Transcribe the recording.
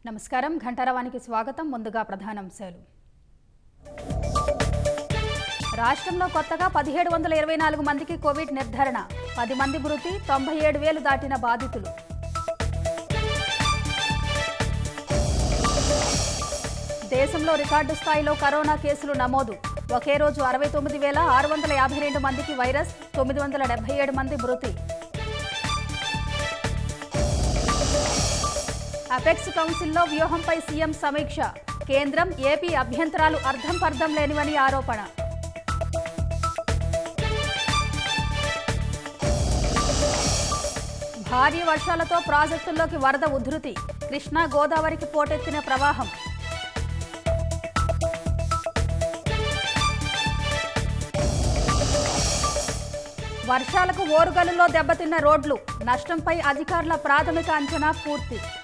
నమస్కారం ఘంటారవానికి స్వాగతం ముందుగా ప్రధానాంశాలు రాష్ట్రంలో కొత్తగా పదిహేడు వందల ఇరవై నాలుగు మందికి కోవిడ్ నిర్ధారణ పది మంది మృతి తొంభై ఏడు వేలు దాటిన బాధితులు దేశంలో రికార్డు స్థాయిలో కరోనా కేసులు నమోదు ఒకే రోజు అరవై తొమ్మిది వేల ఆరు వందల యాభై రెండు మందికి వైరస్ తొమ్మిది వందల డెబ్బై ఏడు మంది మృతి అపెక్స్ కౌన్సిల్లో వ్యూహంపై సీఎం సమీక్ష కేంద్రం ఏపీ అభ్యంతరాలు అర్థం పర్థం లేనివని ఆరోపణ భారీ వర్షాలతో ప్రాజెక్టుల్లోకి వరద ఉధృతి కృష్ణా గోదావరికి పోటెత్తిన ప్రవాహం వర్షాలకు ఓరుగల్లులో దెబ్బతిన్న రోడ్లు నష్టంపై అధికారుల ప్రాథమిక అంచనా పూర్తి